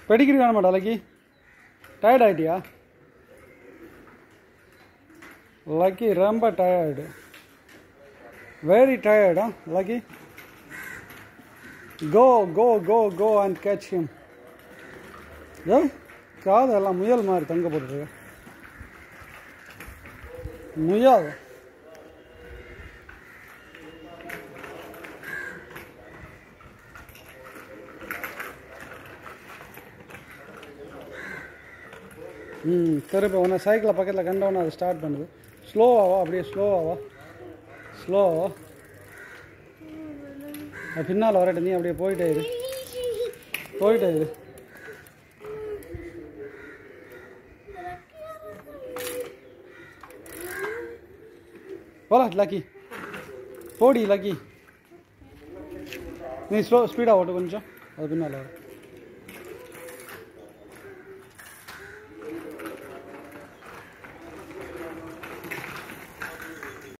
Pedigree வேணாமாடா Lucky tired ஆகிட்டியா Lucky ரொம்ப டயர்டு வெரி டயர்டா Lucky go go go go and catch him ஏ காதெல்லாம் முயல் மாதிரி தங்க போட்டுருக்கு முயல் ம் திருப்பி உன்னை சைக்கிளை பக்கத்தில் கண்டவொன்னே அது ஸ்டார்ட் பண்ணுது ஸ்லோவாவா அப்படியே ஸ்லோவாவா ஸ்லோவா அது பின்னால் வரட்டும் நீ அப்படியே போயிட்டே இரு போயிட்டே இரு போலாம் லக்கி போடி லக்கி நீ ஸ்லோ ஸ்பீடாக ஓட்டு கொஞ்சம் அது பின்னால் வர